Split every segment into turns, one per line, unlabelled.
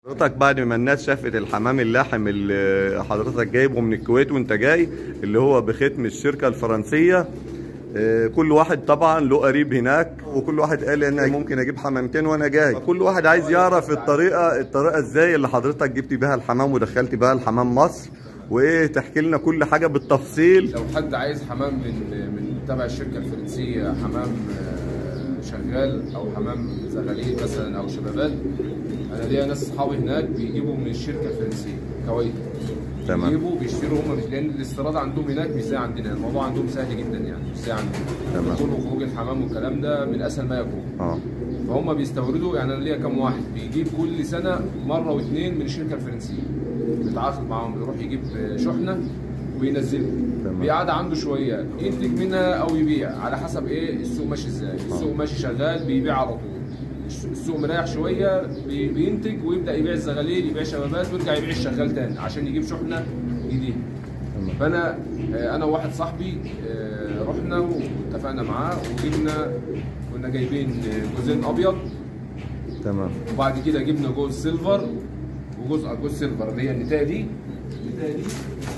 حضرتك بعد ما الناس شافت الحمام اللاحم اللي حضرتك جايبه من الكويت وانت جاي اللي هو بختم الشركة الفرنسية آه، كل واحد طبعا له قريب هناك وكل واحد قال انا ممكن اجيب حمامتين وانا جاي كل واحد عايز يعرف الطريقة الطريقة ازاي اللي حضرتك جبت بيها الحمام ودخلت بيها الحمام مصر وايه تحكي لنا كل حاجة بالتفصيل
لو حد عايز حمام من من تبع الشركه الفرنسيه حمام آه، شغال او حمام زغاليل مثلا او شبابات انا ليا ناس اصحابي هناك بيجيبوا من الشركه الفرنسيه كويت
تمام.
بيجيبوا بيشتروا هم لان الاستيراد عندهم هناك مش زي عندنا الموضوع عندهم سهل جدا يعني مش زي عندنا
تمام.
دخول وخروج الحمام والكلام ده من اسهل ما يكون
اه
فهم بيستوردوا يعني انا ليا كام واحد بيجيب كل سنه مره واثنين من الشركه الفرنسيه بيتعاقد معاهم بيروح يجيب شحنه وينزلها
تمام.
بيقعد عنده شويه ينتج منها او يبيع على حسب ايه السوق ماشي ازاي السوق ماشي شغال بيبيع على طول السوق مريح شويه بي- بينتج ويبدا يبيع الزغاليل يبيع شبابات ويرجع يبيع الشغال تاني عشان يجيب شحنه جديده فانا آه، انا وواحد صاحبي آه، رحنا واتفقنا معاه وجبنا كنا جايبين آه، جوزين ابيض
تمام
وبعد كده جبنا جوز سيلفر وجزء جوز سيلفر اللي هي النتايه دي النتايه دي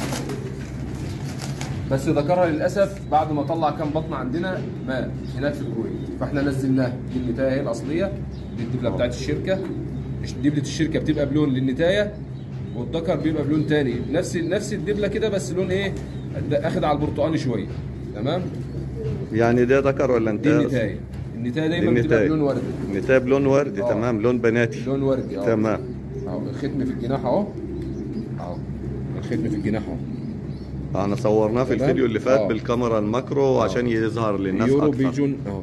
بس ذكرها للاسف بعد ما طلع كام بطن عندنا مات هناك في الكويت فاحنا نزلناه دي النتايه هي الاصليه دي الدبله بتاعت الشركه مش دبله الشركه بتبقى بلون للنتايه والذكر بيبقى بلون تاني نفس نفس الدبله كده بس لون ايه ده اخد على البرتقاني شويه تمام
يعني ده ذكر ولا انت
دي النتايه النتايه
دي
دايما بتبقى
النتاية.
بلون وردي
نتايه بلون وردي
آه.
تمام لون بناتي
لون وردي اه
تمام
اهو الختم في الجناح اهو اهو الختم في الجناح اهو
احنا صورناه في
تمام.
الفيديو اللي فات
آه.
بالكاميرا الماكرو عشان يظهر للناس
يورو
اكتر
بيجون اهو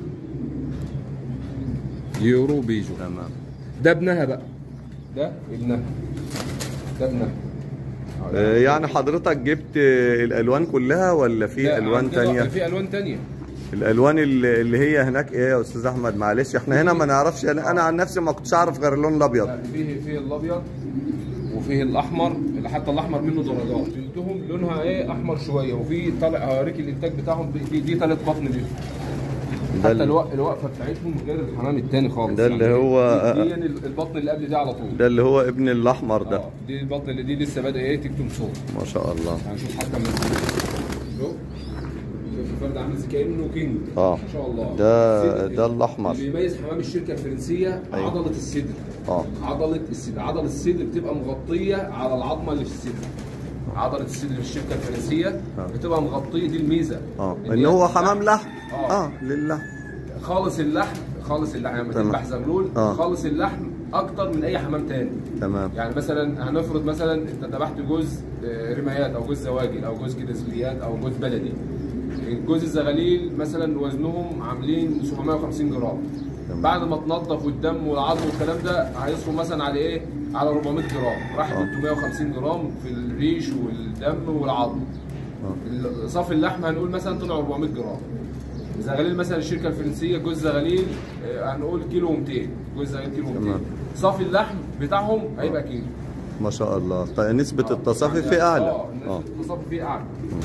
يورو بيجون
تمام
ده ابنها بقى ده ابنها ده ابنها أهو ده.
آه، يعني حضرتك جبت آه، الالوان كلها ولا في
لا،
الوان
عندنا
تانية
في الوان تانية
الالوان اللي اللي هي هناك ايه يا استاذ احمد معلش احنا هنا ما نعرفش انا أنا عن نفسي ما كنتش اعرف غير اللون الابيض
لا، فيه فيه الابيض وفيه الاحمر اللي حتى الاحمر منه درجات بنتهم لونها ايه احمر شويه وفي طالع هوريك الانتاج بتاعهم دي, دي ثالث بطن دي
ده
حتى
ال-
الوق- الوقفه بتاعتهم غير الحمام التاني خالص
ده اللي هو-
دي, دي البطن اللي قبل دي على طول
ده اللي هو ابن الاحمر ده
اه دي البطن اللي دي لسه بادئه ايه تكتم صوت
ما شاء الله
هنشوف حتى من شوف شوف الفرد عامل زي كانه كينج
اه
ما شاء الله
ده
الصدر-
ده الاحمر
اللي بيميز حمام الشركه الفرنسيه
أيوة.
عضله الصدر
اه
عضله الصدر عضله الصدر بتبقى مغطيه على العظمه اللي في الصدر عضله الصدر في الشركه الفرنسيه
آه.
بتبقى مغطيه دي الميزه
اه
إن
ان
هي
هو حمام لحم
آه.
اه لله
خالص اللحم خالص اللحم لما
تمام.
تذبح زغلول
آه.
خالص اللحم اكتر من اي حمام تاني
تمام
يعني مثلا هنفرض مثلا انت ذبحت جوز آه، رمايات او جوز زواجل او جوز كده زليات او جوز بلدي جوز الزغاليل مثلا وزنهم عاملين 750 جرام
تمام.
بعد ما تنضف والدم والعظم والكلام ده هيصفوا مثلا على ايه؟ على 400 جرام راح
آه.
350 جرام في الريش والدم والعظم
آه.
صافي اللحم هنقول مثلا طلع 400 جرام زغاليل مثلا الشركه الفرنسيه جوز زغاليل آه، هنقول كيلو 200 جوز زغاليل كيلو 200
تمام.
صافي اللحم بتاعهم هيبقى كيلو
ما شاء الله طيب نسبة
آه.
التصافي فيه اعلى
اه
اه
نسبة التصافي فيه اعلى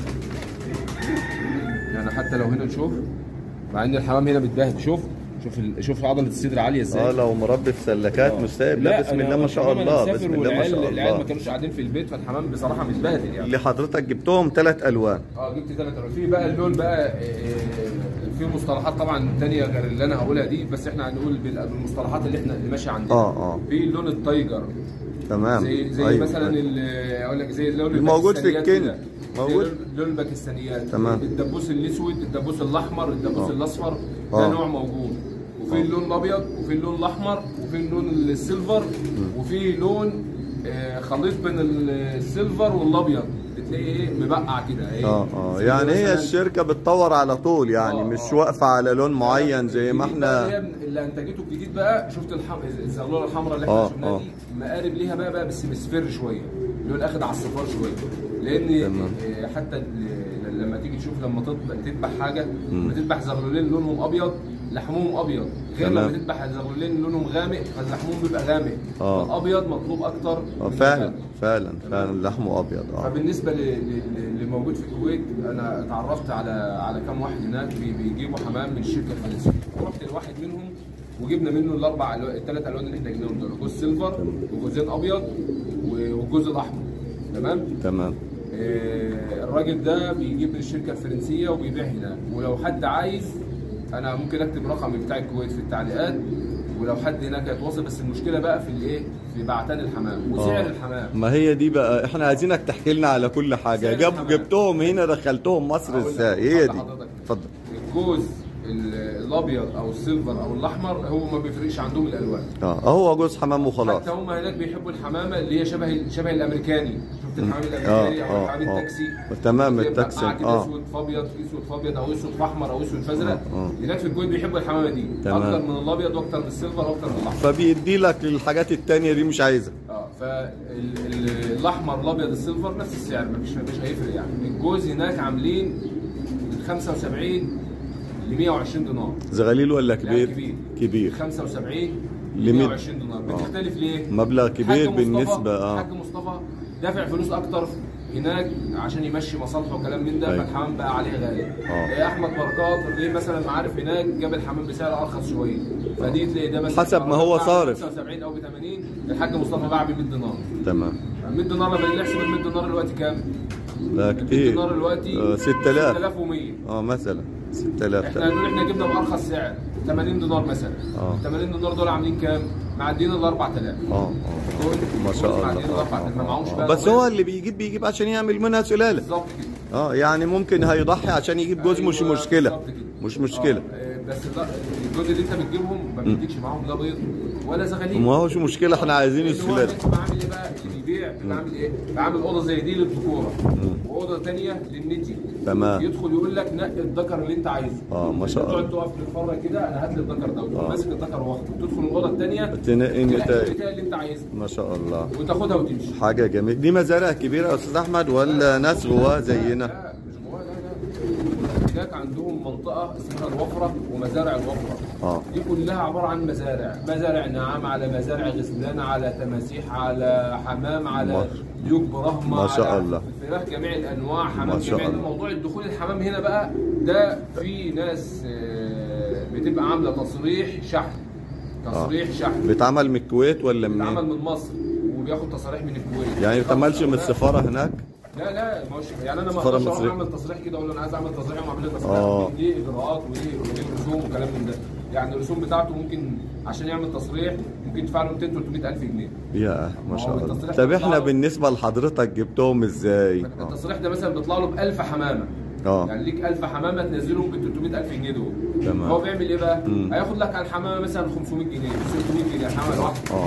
يعني حتى لو هنا نشوف مع ان الحمام هنا متبهدل شوف شوف ال... شوف عضله الصدر عاليه ازاي
اه لو مربي في سلكات مش سايب لا بسم
أنا
الله ما شاء
الحمام أنا
الله
مسافر
بسم الله ما
والعيال-
شاء
العيال ما
الله
كانوش قاعدين في البيت فالحمام بصراحه متبهدل يعني
اللي حضرتك جبتهم ثلاث الوان
اه جبت ثلاث الوان في بقى اللون بقى آه، آه، في مصطلحات طبعا تانية غير اللي انا هقولها دي بس احنا هنقول بال- بالمصطلحات اللي احنا اللي ماشيه عندنا
اه اه
في اللون التايجر
تمام
زي زي
أيوة.
مثلا ال- اقول لك زي اللون
الموجود في
الباكستانيات
الكند.
كده. زي
موجود.
لون- لون الباكستانيات
تمام.
الدبوس الاسود الدبوس الاحمر الدبوس
آه.
الاصفر
آه.
ده نوع موجود وفي
آه.
اللون الابيض وفي اللون الاحمر وفي اللون السيلفر وفي لون آه، خليط بين السيلفر والابيض بتلاقي ايه مبقع كده ايه
اه اه
زي
يعني هي
مثلاً-
الشركة بتطور على طول يعني
آه،
مش
آه.
واقفة على لون معين زي ما
الجديد بقى
احنا
اللي هي اللي انتجته الجديد بقى شفت الحم... الزغلوله الحمراء اللي
آه،
احنا شفناها
آه.
دي مقارب ليها بقى بقى بس مصفر شويه اللون اخد على الصفار شويه لان
تمام.
آه، حتى ال- لما تيجي تشوف لما تطبخ تذبح حاجه لما تذبح زغلولين لونهم ابيض لحمهم ابيض غير
تمام.
لما تذبح زغلولين لونهم غامق فلحمهم بيبقى غامق
آه.
فالابيض مطلوب اكتر
آه،
من
فعلا
اللبن.
فعلا فعلا لحمه ابيض اه
فبالنسبه ل- ل- اللي موجود في الكويت انا اتعرفت على على كام واحد هناك بي- بيجيبوا حمام من الشركه الفرنسيه رحت لواحد منهم وجبنا منه الاربع الوان الثلاث الوان اللي احنا جبناهم دول جوز سيلفر وجوزين ابيض و- والجوز الاحمر تمام
تمام
آه، الراجل ده بيجيب من الشركه الفرنسيه وبيبيع هنا ولو حد عايز انا ممكن اكتب رقمي بتاع الكويت في التعليقات ولو حد هناك هيتواصل بس المشكله بقى في الايه في بعتان الحمام وسعر
آه.
الحمام
ما هي دي بقى احنا عايزينك تحكي لنا على كل حاجه
سعر
جاب
الحمام.
جبتهم هنا دخلتهم مصر
أقول لك،
ازاي هي دي
اتفضل حضرتك.
اتفضل
الجوز ال- الابيض او السيلفر او الاحمر هو ما بيفرقش عندهم الالوان
اه هو جوز حمام وخلاص
حتى هم هناك بيحبوا الحمامه اللي هي شبه شبه الامريكاني شفت الحمام
اه
الامريكاني او
اه
الحمام
اه
التاكسي
تمام
اللي يبقى
التاكسي
معاه كده
اه
اسود في ابيض اسود في ابيض او اسود في احمر او اسود في ازرق
آه، آه.
هناك في الكويت بيحبوا الحمامه دي
تمام.
اكتر من الابيض واكتر من السيلفر واكتر من الاحمر
فبيدي لك الحاجات التانية دي مش عايزها
اه فالاحمر الابيض السيلفر نفس السعر مش مش هيفرق يعني الجوز هناك عاملين من 75 ل 120 دينار
زغاليل ولا
لا،
كبير
كبير
كبير
75
ل
ل
100
120 دينار بتختلف ليه؟
مبلغ كبير
حاج مصطفى-
بالنسبة اه
حاج مصطفى دافع فلوس اكتر هناك عشان يمشي مصالحه وكلام من ده
أيوة.
فالحمام بقى عليه غالي
آه.
إيه احمد بركات ليه مثلا معارف هناك جاب الحمام بسعر ارخص شويه فدي تلاقي ده مثلا
حسب ما هو
باع ب
صارف.
75 او ب 80 الحاج مصطفى باع ب 100 دينار
تمام
100 دينار لما نيجي نحسب ال 100 دينار دلوقتي كام؟
لا
100
كتير
دينار دلوقتي
آه، 6000
6100
اه مثلا 6000
احنا هنقول احنا جبنا بارخص سعر 80 دينار مثلا
آه.
80 دينار دول عاملين كام؟ معديين ال 4000
اه اه
دول
ما شاء
دول
الله
معديين ال 4000 ما معهمش
آه،
بقى
بس هو اللي بيجيب بيجيب عشان يعمل منها سلاله
بالظبط كده
اه يعني ممكن هيضحي عشان يجيب جوز مش
أيوة،
مشكله
بالظبط كده.
مش مشكله
آه، بس لا الجزء اللي انت بتجيبهم ما بيديكش معاهم لا بيض ولا زغاليل
ما هوش مشكله احنا عايزين
لأن هو
السلاله
الناس بيبقى عامل ايه بقى اللي بيبيع بيبقى عامل ايه؟ بيبقى عامل اوضه زي دي للذكوره واوضه ثانيه للنتي
تمام.
يدخل يقول لك نقي الذكر اللي انت عايزه
آه، ما شاء
أنت
الله.
تقعد تقف تتفرج كده انا هات لي الذكر ده وتقوم
آه.
ماسك الذكر واخده تدخل الاوضه الثانيه
تنقي نتائج
النتائج اللي انت عايزها
ما شاء الله
وتاخدها وتمشي
حاجه جميله دي مزارع كبيره يا استاذ احمد ولا ناس جواه زينا
لا مش جواه لا لا هناك عندهم منطقه اسمها الوفره ومزارع الوفره
اه
دي كلها عباره عن مزارع مزارع نعام على مزارع غسلان على تماسيح على حمام على
ما-
ديوك برهمه
ما شاء
على
الله.
فراخ جميع الانواع
ما
حمام
شاء
جميع
الله.
موضوع الدخول الحمام هنا بقى ده في ناس آه، بتبقى عامله تصريح شحن تصريح شحن
بيتعمل من الكويت ولا
بيتعمل
منين؟
من مصر وبياخد تصاريح من الكويت
يعني ما بتعملش من السفاره هناك؟
لا لا مش يعني انا ما
سفارة
اقدرش اروح
مصرية.
اعمل تصريح كده اقول له انا عايز اعمل تصريح واعمل لك تصريح
آه.
دي اجراءات ودي ودي رسوم وكلام من ده يعني الرسوم بتاعته ممكن عشان يعمل تصريح ممكن يدفع له 200 300 الف جنيه
يا ما شاء
هو
الله
التصريح
طب احنا
بيطلع-
بالنسبه لحضرتك جبتهم ازاي؟ اه
التصريح ده مثلا بيطلع له ب 1000 حمامه
اه
يعني ليك 1000 حمامه تنزلهم ب 300 الف جنيه دول
تمام.
هو بيعمل ايه بقى؟
مم.
هياخد لك على الحمامه مثلا 500 جنيه 600 جنيه الحمامه الواحده
اه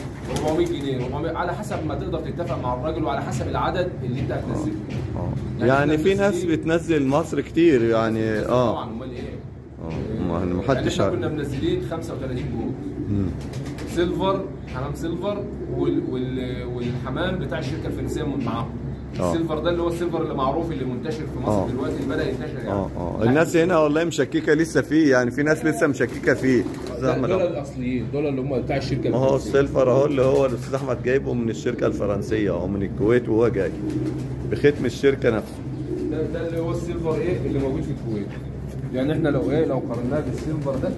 400 جنيه 400 على حسب ما تقدر تتفق مع الراجل وعلى حسب العدد اللي انت هتنزله
اه
يعني
يعني
إحنا
في ناس
منزلين-
بتنزل مصر كتير يعني اه
طبعا امال ايه؟
اه ما
يعني
محدش
احنا كنا
عارف
منزلين 35 جول
مم.
سيلفر حمام سيلفر وال وال والحمام بتاع الشركه الفرنسيه من معاهم
آه.
السيلفر ده اللي هو السيلفر اللي معروف اللي منتشر في مصر
آه.
دلوقتي اللي بدا ينتشر يعني
اه اه الناس هنا والله مشككه لسه فيه يعني في ناس لسه مشككه فيه استاذ
لا،
احمد
دول
أهو.
الاصليين دول اللي هم بتاع الشركه
ما هو
الفرنسية.
السيلفر اهو اللي هو الاستاذ احمد جايبه من الشركه الفرنسيه او من الكويت وهو جاي بختم الشركه نفسه
ده, ده اللي هو السيلفر ايه اللي موجود في الكويت يعني احنا لو ايه لو قارناه بالسيلفر ده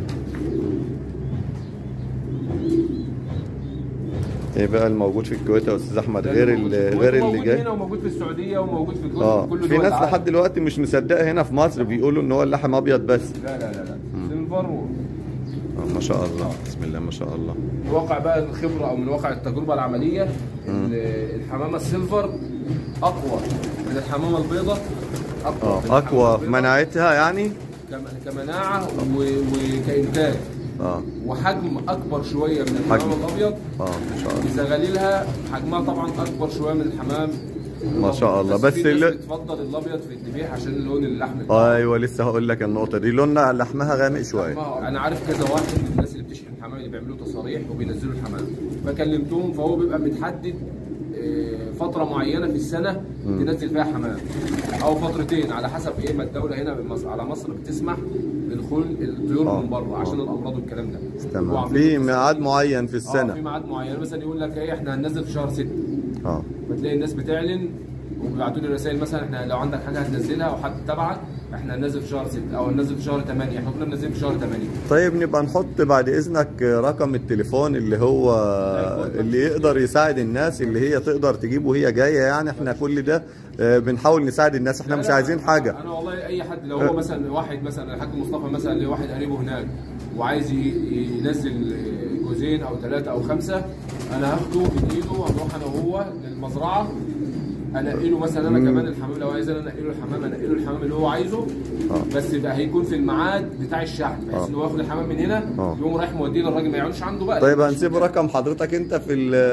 ايه بقى الموجود في الكويت يا استاذ احمد
ده
غير
موجود في
اللي
الكويت
غير اللي
وموجود
جاي
هنا وموجود في السعوديه وموجود في كل
اه
كل
في
دول
ناس
العالم.
لحد دلوقتي مش مصدقه هنا في مصر بيقولوا ان هو اللحم ابيض بس
لا لا لا لا سيلفر و...
آه ما شاء الله بسم الله ما شاء الله
من واقع بقى الخبره او من واقع التجربه العمليه ال- الحمامه السيلفر اقوى من الحمامه البيضاء اقوى من
اه
الحمامة
اقوى في
البيضاء
مناعتها يعني
كم- كمناعه و- وكانتاج
اه
وحجم اكبر شويه من الحمام
حجم.
الابيض
اه ما شاء الله
بزغاليلها حجمها طبعا اكبر شويه من الحمام
ما شاء الله. بس
في ناس
اللي-
بتفضل الابيض في الذبيح عشان لون اللحم بتاعه.
ايوه لسه هقول لك النقطه دي لونها لحمها غامق شويه
ما انا عارف كذا واحد من الناس اللي بتشحن الحمام اللي بيعملوا تصاريح وبينزلوا الحمام فكلمتهم فهو بيبقى متحدد آه، فتره معينه في السنه تنزل فيها حمام او فترتين على حسب ايه ما الدوله هنا مصر على مصر بتسمح بدخول الطيور
آه.
من بره
آه.
عشان الامراض والكلام ده
تمام
وعاملين
في
تصاريح.
ميعاد معين في
اه في
السنه
ميعاد معين مثلا يقول لك ايه احنا هننزل في شهر 6
اه
فتلاقي الناس بتعلن وبيبعتوا لي رسائل مثلا احنا لو عندك حاجه هتنزلها او حد تبعك احنا هننزل في شهر 6 او هننزل في شهر 8 احنا كنا منزلين في شهر 8
طيب نبقى نحط بعد اذنك رقم التليفون اللي هو اللي يقدر يساعد الناس اللي هي تقدر تجيب وهي جايه يعني احنا كل ده آه، بنحاول نساعد الناس احنا
لا
مش
لا،
عايزين حاجه
انا والله اي حد لو هو مثلا واحد مثلا الحاج مصطفى مثلا اللي واحد قريبه هناك وعايز ي- ينزل جوزين او ثلاثه او خمسه انا هاخده من ايده هنروح انا وهو للمزرعه انقي له مثلا انا كمان الحمام لو عايز انا انقي له الحمام انقي له الحمام اللي هو عايزه
آه.
بس يبقى هيكون في الميعاد بتاع الشحن بحيث
آه.
ان هو ياخد الحمام من هنا
آه.
يقوم رايح موديه للراجل ما يقعدش عنده بقى
طيب
لأن
هنسيب
مش-
رقم حضرتك انت في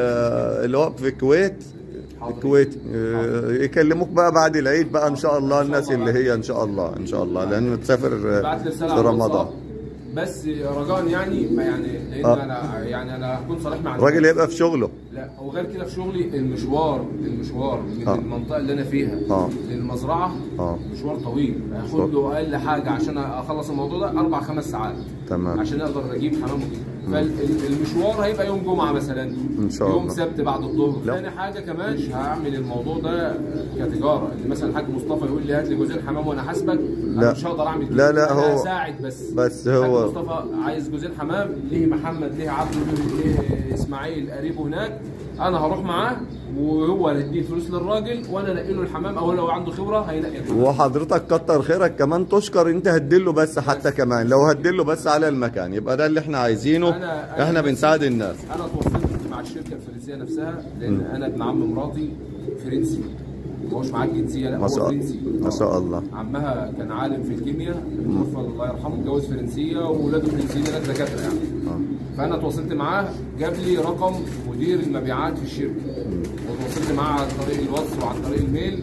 ال- اللي هو في الكويت
حاضر.
الكويت آه، يكلموك بقى بعد العيد بقى ان شاء الله
إن شاء
الناس
الله.
اللي هي ان شاء الله ان شاء الله لان تسافر
بعت لي
آه،
رساله
في
على
رمضان
الواتساب. بس رجاء يعني ما يعني لان
آه.
انا يعني انا هكون صريح مع
الراجل
الناس.
يبقى في شغله
لا وغير كده في شغلي المشوار المشوار من
آه.
المنطقه اللي انا فيها
آه.
للمزرعه
اه
مشوار طويل هياخد له اقل حاجه عشان اخلص الموضوع ده اربع خمس ساعات
تمام
عشان اقدر اجيب حمام وكده فالمشوار هيبقى يوم جمعه مثلا
إن شاء
يوم
الله.
سبت بعد الظهر
لا.
ثاني حاجه كمان هعمل الموضوع ده كتجاره اللي مثلا الحاج مصطفى يقول لي هات لي جوزين حمام وانا حاسبك
لا.
انا مش هقدر اعمل كده
لا، لا،
أنا
هو-
هساعد بس
بس
الحاج
هو-
مصطفى عايز جوزين حمام ليه محمد ليه عبده ليه ليه اسماعيل قريبه هناك انا هروح معاه وهو هيديه الفلوس للراجل وانا انقي له الحمام او لو عنده خبره هينقي الحمام
وحضرتك كتر خيرك كمان تشكر انت هديله بس حتى كمان لو هديله بس على المكان يبقى ده اللي احنا عايزينه
أنا- أنا
احنا
بس-
بنساعد الناس
انا اتواصلت مع الشركه الفرنسيه نفسها لان انا ابن عم مراتي فرنسي ما هوش معاه الجنسيه لا
ما
هو
شاء
فرنسي
ما شاء الله
عمها كان عالم في الكيمياء توفى الله يرحمه اتجوز فرنسيه واولاده فرنسيين هناك دكاتره يعني
آه.
فانا تواصلت معاه جاب لي رقم مدير المبيعات في الشركه وتواصلت معاه عن طريق الواتس وعن طريق الميل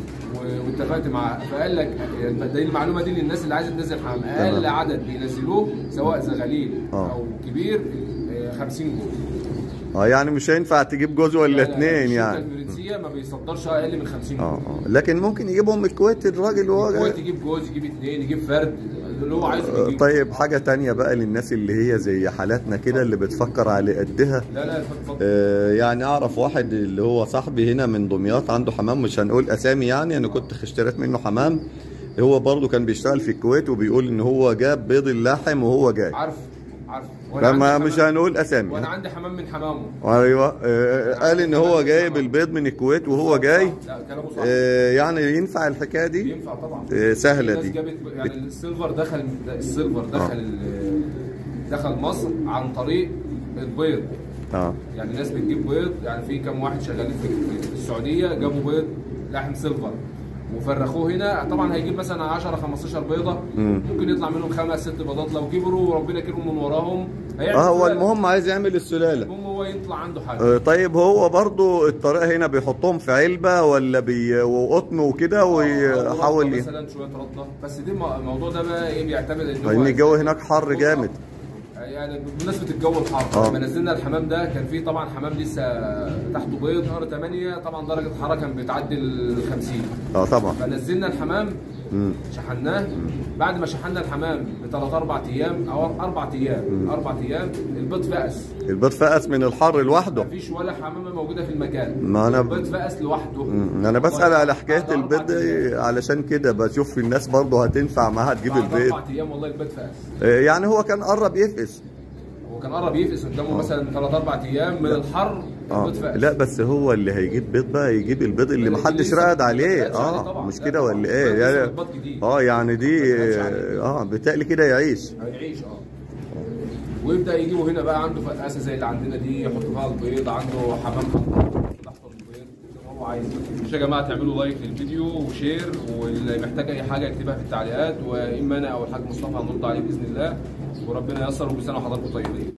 و- واتفقت معاه فقال لك دي المعلومه دي للناس اللي عايزه تنزل حمام اقل
تمام.
عدد بينزلوه سواء زغاليل
آه.
او كبير آه، 50 جول
اه يعني مش هينفع تجيب جوز ولا
لا، لا،
اتنين
الشركة
يعني
الفرنسيه ما بيصدرش اقل من 50
اه
جول
اه لكن ممكن يجيبهم من الكويت الراجل وهو
هو
جاي.
يجيب جوز يجيب اثنين يجيب فرد اللي هو عايزه
آه،
يجيب
طيب حاجة تانية بقى للناس اللي هي زي حالاتنا كده اللي بتفكر على قدها
لا لا اتفضل
آه، يعني اعرف واحد اللي هو صاحبي هنا من دمياط عنده حمام مش هنقول اسامي يعني انا كنت اشتريت منه حمام هو برضه كان بيشتغل في الكويت وبيقول ان هو جاب بيض اللحم وهو جاي
عارف عارف
لما
عندي
مش
حمام-
هنقول اسامي
وانا عندي حمام من حمامه
ايوه آه، قال ان هو جايب البيض من الكويت وهو جاي
لا كلامه صح
آه، يعني ينفع الحكايه دي
ينفع طبعا
آه، سهلة
في ناس
دي.
جابت يعني السيلفر دخل السيلفر دخل دخل مصر عن طريق البيض
اه
يعني الناس بتجيب بيض يعني في كم واحد شغالين في في السعوديه جابوا بيض لحم سيلفر وفرخوه هنا طبعا هيجيب مثلا 10 15 بيضه
مم.
ممكن يطلع منهم خمس ست بيضات لو كبروا وربنا كرمهم من وراهم هيعمل
اه هو
سلالة.
المهم عايز يعمل السلاله
المهم هو يطلع عنده حاجه
آه، طيب هو برضو الطريقه هنا بيحطهم في علبه ولا بي وقطن وكده ويحاول
رده
ي-
مثلا شويه رده بس دي الم- الموضوع ده بقى ايه بيعتمد ان هو
لان الجو هناك حر جامد
يعني بمناسبه الجو الحار
آه.
لما نزلنا الحمام ده كان في طبعا حمام لسه تحته بيض نهار 8 طبعا درجه الحراره كان بتعدي ال 50
اه طبعا
فنزلنا الحمام
مم.
شحناه بعد ما شحنا الحمام بثلاث اربع ايام او اربع ايام اربع ايام البيض فقس
البيض فقس من الحر لوحده
مفيش ولا حمامه موجوده في المكان
ما أنا-
البيض فقس لوحده
مم. انا بسال على حكايه
بعد أربع
البيض
أيام.
علشان كده بشوف الناس برضو هتنفع معاها تجيب
بعد
البيض
اربع ايام والله البيض فقس
آه، يعني هو كان قرب يفقس
هو كان قرب يفقس قدامه مثلا ثلاث اربع ايام من الحر
اه
البيض فقس
لا بس هو اللي هيجيب بيض بقى يجيب البيض اللي
اللي
محدش
لسه
رقد
ما
عليه
اترقدش عليه
اه
طبعا.
مش
لا
كده
طبعا.
ولا
البيض
ايه
لسه
يعني
بيض جديد.
اه يعني دي
ما اترقدش عليه.
اه بالتالي كده يعيش
هيعيش اه ويبدا يجيبوا هنا بقى عنده فقاسه زي اللي عندنا دي يحط فيها البيض عنده حمام تحت البيض زي ما هو عايز مش يا جماعه تعملوا لايك للفيديو وشير واللي محتاج اي حاجه يكتبها في التعليقات واما انا او الحاج مصطفى هنرد عليه باذن الله وربنا ييسر وكل سنه وحضراتكم طيبين